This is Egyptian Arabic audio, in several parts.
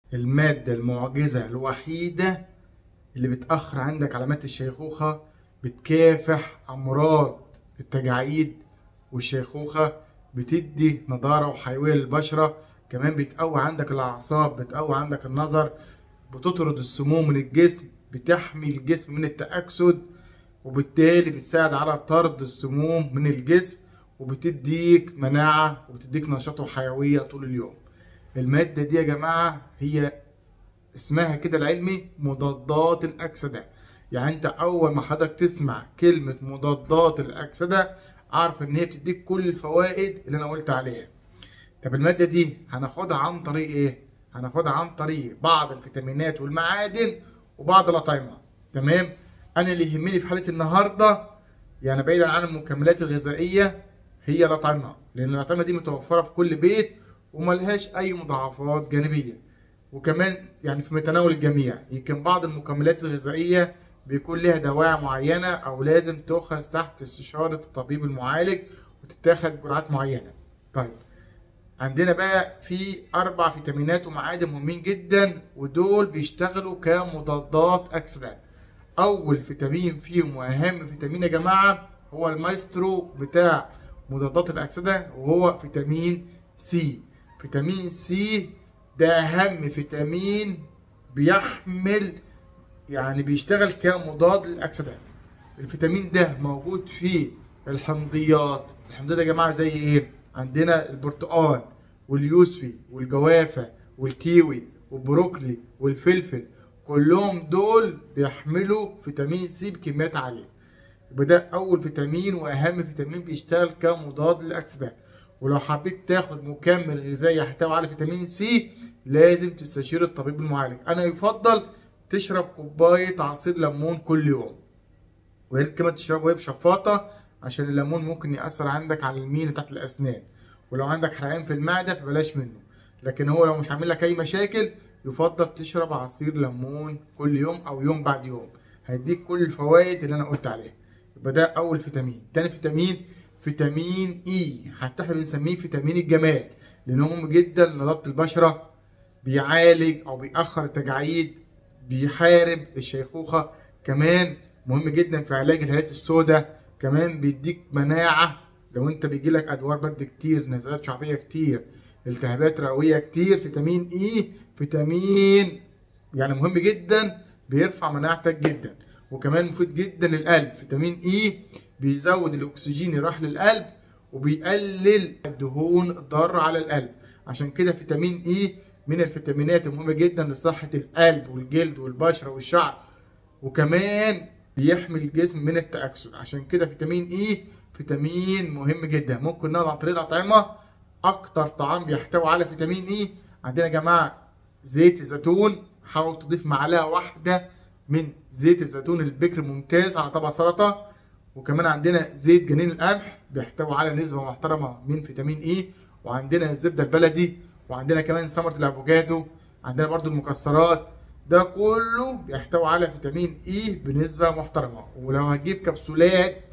المادة المعجزة الوحيدة اللي بتأخر عندك علامات الشيخوخة بتكافح أمراض التجاعيد والشيخوخة بتدي نضارة وحيوية للبشرة كمان بتقوي عندك الأعصاب بتقوي عندك النظر بتطرد السموم من الجسم بتحمي الجسم من التأكسد وبالتالي بتساعد على طرد السموم من الجسم وبتديك مناعة وبتديك نشاط وحيوية طول اليوم المادة دي يا جماعة هي اسمها كده العلمي مضادات الأكسدة يعني انت أول ما حضرتك تسمع كلمة مضادات الأكسدة أعرف إن هي بتديك كل الفوائد اللي أنا قلت عليها طب المادة دي هناخدها عن طريق إيه؟ هناخدها عن طريق بعض الفيتامينات والمعادن وبعض الأطعمة تمام؟ أنا اللي يهمني في حالة النهاردة يعني بعيدا عن المكملات الغذائية هي الأطعمة لأن الأطعمة دي متوفرة في كل بيت وملهاش أي مضاعفات جانبية وكمان يعني في متناول الجميع يمكن بعض المكملات الغذائية بيكون لها دواعي معينة أو لازم تؤخذ تحت استشارة الطبيب المعالج وتتاخد جرعات معينة طيب عندنا بقى في أربع فيتامينات ومعادن مهمين جدا ودول بيشتغلوا كمضادات أكسدة أول فيتامين فيهم وأهم فيتامين يا جماعة هو المايسترو بتاع مضادات الأكسدة وهو فيتامين سي فيتامين سي ده أهم فيتامين بيحمل يعني بيشتغل كمضاد للأكسدة الفيتامين ده موجود في الحمضيات الحمضيات يا جماعة زي إيه؟ عندنا البرتقال واليوسفي والجوافة والكيوي والبروكلي والفلفل كلهم دول بيحملوا فيتامين سي بكميات عالية يبقى ده أول فيتامين وأهم فيتامين بيشتغل كمضاد للأكسدة ولو حبيت تاخد مكمل غذائي يحتوي على فيتامين سي لازم تستشير الطبيب المعالج أنا يفضل تشرب كوباية عصير ليمون كل يوم ويا ريت كمان تشربه وهي بشفاطة عشان الليمون ممكن يأثر عندك على المينا تحت الأسنان ولو عندك حرقان في المعدة فبلاش منه لكن هو لو مش عامل لك أي مشاكل يفضل تشرب عصير ليمون كل يوم أو يوم بعد يوم هيديك كل الفوائد اللي أنا قلت عليها يبقى ده أول فيتامين تاني فيتامين فيتامين إي حتى احنا بنسميه فيتامين الجمال لأنه مهم جدا لنضارة البشرة بيعالج أو بيأخر التجاعيد بيحارب الشيخوخة كمان مهم جدا في علاج الهالات السوداء كمان بيديك مناعة لو انت بيجيلك ادوار برد كتير نزلات شعبية كتير التهابات رئوية كتير فيتامين اي فيتامين يعني مهم جدا بيرفع مناعتك جدا وكمان مفيد جدا للقلب فيتامين اي بيزود الاكسجين يروح للقلب وبيقلل الدهون الضارة على القلب عشان كده فيتامين اي من الفيتامينات المهمة جدا لصحة القلب والجلد والبشرة والشعر وكمان بيحمي الجسم من التأكسد عشان كده فيتامين اي فيتامين مهم جدا ممكن ناخد عن طريق الأطعمة أكتر طعام بيحتوي على فيتامين اي عندنا يا جماعة زيت الزيتون حاول تضيف معلقة واحدة من زيت الزيتون البكر ممتاز على طبق سلطة وكمان عندنا زيت جنين القمح بيحتوي على نسبة محترمة من فيتامين اي وعندنا الزبدة البلدي وعندنا كمان ثمرة الافوكادو عندنا برضو المكسرات ده كله بيحتوي على فيتامين اي بنسبة محترمة ولو هتجيب كبسولات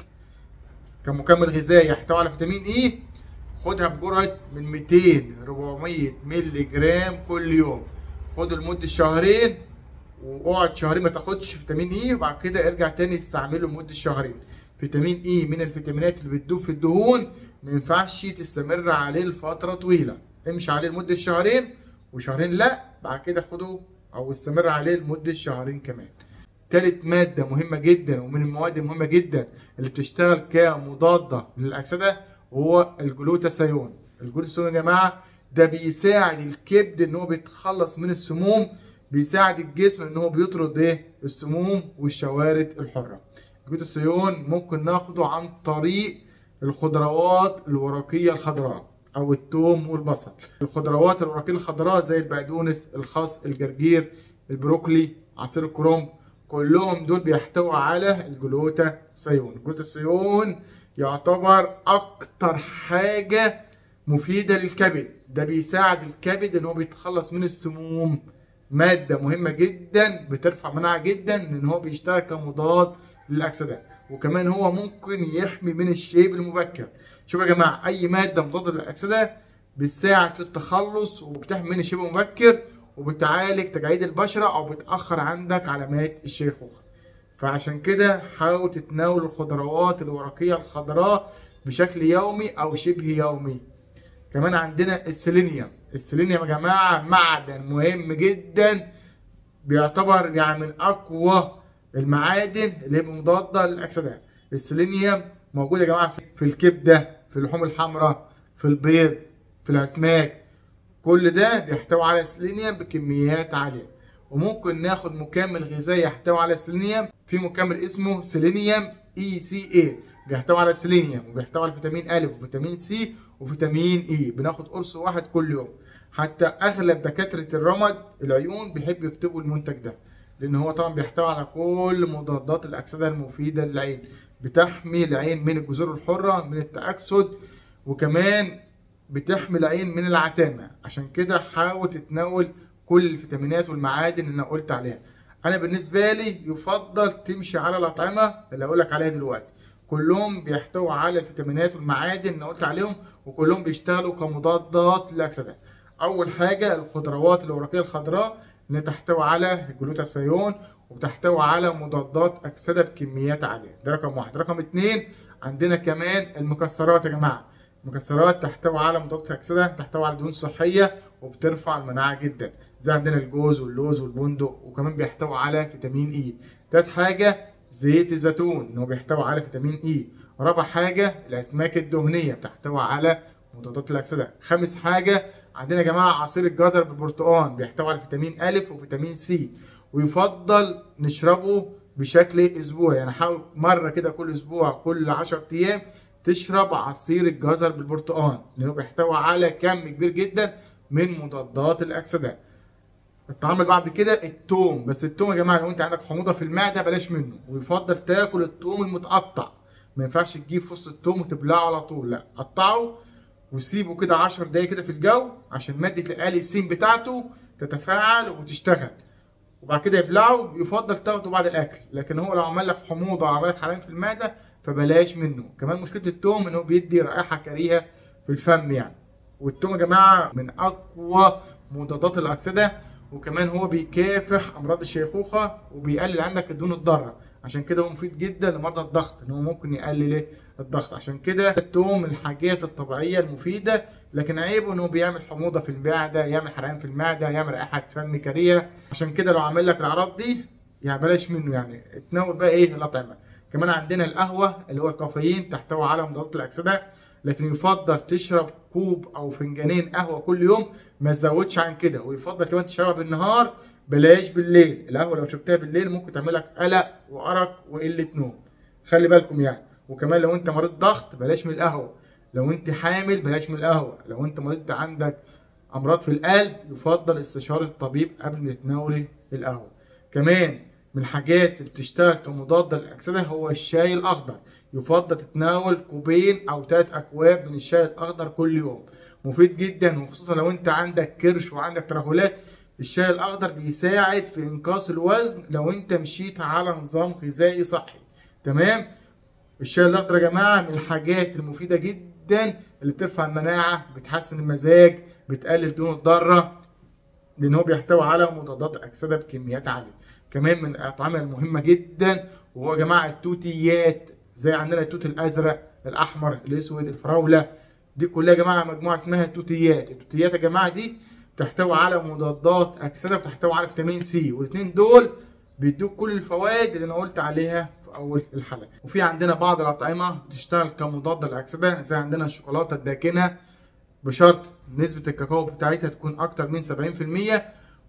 كمكمل غذائي يحتوي على فيتامين اي خدها بجرعة من 200 400 مللي جرام كل يوم خد لمدة شهرين واقعد شهرين ما تاخدش فيتامين اي وبعد كده ارجع تاني تستعمله لمدة شهرين فيتامين اي من الفيتامينات اللي بتدوب في الدهون ما ينفعش تستمر عليه لفترة طويلة امشي عليه لمدة شهرين وشهرين لا بعد كده خده او استمر عليه لمدة شهرين كمان تالت مادة مهمة جدا ومن المواد المهمة جدا اللي بتشتغل كمضادة للأكسدة وهو الجلوتاثيون الجلوتاثيون يا جماعة ده بيساعد الكبد ان هو بيتخلص من السموم بيساعد الجسم ان هو بيطرد ايه السموم والشوارد الحرة الجلوتاثيون ممكن ناخده عن طريق الخضروات الورقية الخضراء او الثوم والبصل الخضروات الورقيه الخضراء زي البقدونس الخس الجرجير البروكلي عصير الكرنب كلهم دول بيحتووا على الجلوتاثيون الجلوتاثيون يعتبر اكتر حاجه مفيده للكبد ده بيساعد الكبد ان هو بيتخلص من السموم ماده مهمه جدا بترفع مناعه جدا ان هو بيشتغل كمضاد للاكسده وكمان هو ممكن يحمي من الشيب المبكر شوف يا جماعه اي ماده مضاده للاكسده بتساعد في التخلص وبتحمي من الشيب المبكر وبتعالج تجاعيد البشره او بتاخر عندك علامات الشيخوخه فعشان كده حاول تتناول الخضروات الورقيه الخضراء بشكل يومي او شبه يومي كمان عندنا السيلينيوم السيلينيوم يا جماعه معدن مهم جدا بيعتبر يعني من اقوى المعادن اللي هي مضاده للاكسده السيلينيوم موجود يا جماعه في الكبده في اللحوم الحمراء في البيض في الاسماك كل ده بيحتوي على سيلينيوم بكميات عاليه وممكن ناخد مكمل غذائي يحتوي على سيلينيوم في مكمل اسمه سيلينيوم اي سي اي بيحتوي على سيلينيوم وبيحتوي على فيتامين ا وفيتامين سي وفيتامين اي بناخد قرص واحد كل يوم حتى اغلب دكاتره الرمد العيون بيحبوا يكتبوا المنتج ده لان هو طبعا بيحتوي على كل مضادات الاكسده المفيده للعين بتحمي العين من الجذور الحره من التاكسد وكمان بتحمي العين من العتامه عشان كده حاول تتناول كل الفيتامينات والمعادن اللي انا قلت عليها انا بالنسبه لي يفضل تمشي على الاطعمه اللي هقول لك عليها دلوقتي كلهم بيحتووا على الفيتامينات والمعادن اللي قلت عليهم وكلهم بيشتغلوا كمضادات للاكسده اول حاجه الخضروات الورقيه الخضراء اللي تحتوي على الجلوتاثيون وبتحتوي على مضادات اكسده بكميات عاليه ده رقم واحد رقم اتنين عندنا كمان المكسرات يا جماعه المكسرات تحتوي على مضادات اكسده تحتوي على دهون صحيه وبترفع المناعه جدا زي عندنا الجوز واللوز والبندق وكمان بيحتوي على فيتامين اي تالت حاجه زيت الزيتون ان هو بيحتوي على فيتامين اي رابع حاجه الاسماك الدهنيه بتحتوي على مضادات الاكسده خامس حاجه عندنا يا جماعه عصير الجزر بالبرتقال بيحتوي على فيتامين ا وفيتامين سي ويفضل نشربه بشكل اسبوعي يعني حاول مره كده كل اسبوع كل 10 ايام تشرب عصير الجزر بالبرتقال لانه بيحتوي على كم كبير جدا من مضادات الاكسده الطعام اللي بعد كده التوم بس التوم يا جماعه لو انت عندك حموضه في المعده بلاش منه ويفضل تاكل التوم المتقطع ما ينفعش تجيب فص التوم وتبلعه على طول لا قطعه وسيبه كده 10 دقايق كده في الجو عشان ماده الاليسين بتاعته تتفاعل وتشتغل وبعد كده يبلعه يفضل تاخده بعد الاكل لكن هو لو عمل لك حموضه او عمل لك حرقان في المعده فبلاش منه كمان مشكله التوم ان هو بيدي رائحه كريهه في الفم يعني والتوم يا جماعه من اقوى مضادات الاكسده وكمان هو بيكافح امراض الشيخوخه وبيقلل عندك الدهون الضاره عشان كده هو مفيد جدا لمرضى الضغط ان هو ممكن يقلل الضغط عشان كده التوم من الحاجات الطبيعيه المفيده لكن عيبه انه بيعمل حموضه في المعده يعمل حرقان في المعده يعمل رائحه فم كريهه عشان كده لو عمل لك الاعراض دي يعني بلاش منه يعني اتناول بقى ايه الاطعمه كمان عندنا القهوه اللي هو الكافيين تحتوي على مضادات الاكسده لكن يفضل تشرب كوب او فنجانين قهوه كل يوم ما تزودش عن كده ويفضل كمان تشربها بالنهار بلاش بالليل القهوه لو شربتها بالليل ممكن تعمل لك قلق وارق وقله نوم خلي بالكم يعني وكمان لو انت مريض ضغط بلاش من القهوه لو انت حامل بلاش من القهوه لو انت مريض عندك امراض في القلب يفضل استشاره الطبيب قبل ما تتناول القهوه كمان من الحاجات اللي بتشتغل كمضاده للاكسده هو الشاي الاخضر يفضل تتناول كوبين او ثلاث اكواب من الشاي الاخضر كل يوم مفيد جدا وخصوصا لو انت عندك كرش وعندك ترهلات الشاي الاخضر بيساعد في انقاص الوزن لو انت مشيت على نظام غذائي صحي تمام الشاي الاخضر يا جماعه من الحاجات المفيده جدا اللي بترفع المناعه بتحسن المزاج بتقلل دهون الضاره لان هو بيحتوي على مضادات اكسده بكميات عاليه كمان من الاطعمه المهمه جدا وهو يا جماعه التوتيات زي عندنا التوت الازرق الاحمر الاسود الفراوله دي كلها يا جماعه مجموعه اسمها التوتيات التوتيات يا جماعه دي تحتوي على مضادات اكسده وتحتوي على فيتامين سي والاثنين دول بيدوك كل الفوائد اللي انا قلت عليها في اول الحلقه وفي عندنا بعض الاطعمه بتشتغل كمضاد للاكسده زي عندنا الشوكولاته الداكنه بشرط نسبه الكاكاو بتاعتها تكون اكتر من 70%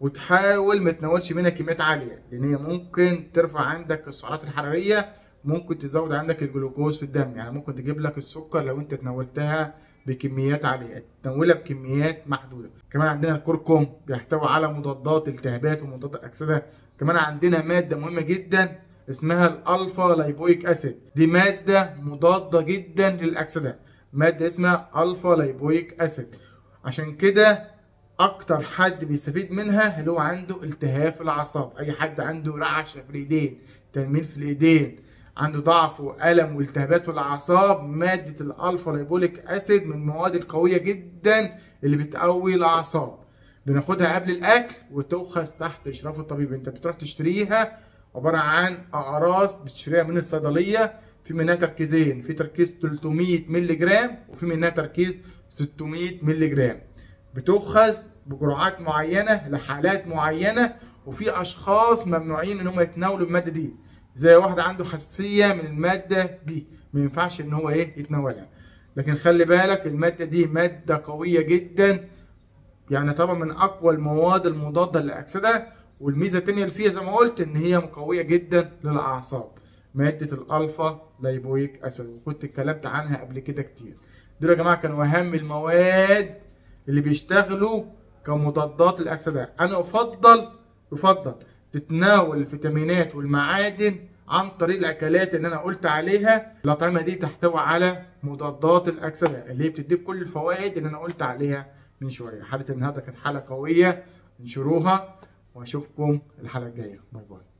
وتحاول ما تناولش منها كميات عاليه لان هي ممكن ترفع عندك السعرات الحراريه ممكن تزود عندك الجلوكوز في الدم يعني ممكن تجيب لك السكر لو انت تناولتها بكميات عاليه تناولها بكميات محدوده كمان عندنا الكركم بيحتوي على مضادات التهابات ومضادات اكسده كمان عندنا ماده مهمه جدا اسمها الالفا لايبويك اسيد دي ماده مضاده جدا للاكسده ماده اسمها الفا لايبويك اسيد عشان كده اكتر حد بيستفيد منها اللي هو عنده التهاب في الاعصاب اي حد عنده رعشه في الايدين تنميل في الايدين عنده ضعف والم والتهابات في الاعصاب ماده الالفا لايبوليك اسيد من المواد القويه جدا اللي بتقوي الاعصاب بناخدها قبل الاكل وتؤخذ تحت اشراف الطبيب انت بتروح تشتريها عباره عن اقراص بتشتريها من الصيدليه في منها تركيزين في تركيز 300 مللي جرام وفي منها تركيز 600 مللي جرام بتؤخذ بجرعات معينه لحالات معينه وفي اشخاص ممنوعين ان هم يتناولوا الماده دي زي واحد عنده حساسيه من الماده دي ما ينفعش ان هو ايه يتناولها لكن خلي بالك الماده دي ماده قويه جدا يعني طبعا من اقوى المواد المضاده للاكسده والميزه التانيه اللي فيها زي ما قلت ان هي قويه جدا للاعصاب ماده الالفا لايبويك اسيد وكنت اتكلمت عنها قبل كده كتير دول يا جماعه كانوا اهم المواد اللي بيشتغلوا كمضادات الاكسده انا افضل يفضل تتناول الفيتامينات والمعادن عن طريق الاكلات اللي انا قلت عليها الاطعمه دي تحتوي على مضادات الاكسده اللي هي بتديك كل الفوائد اللي انا قلت عليها من شويه حلقه النهارده كانت حلقه قويه انشروها واشوفكم الحلقه الجايه باي باي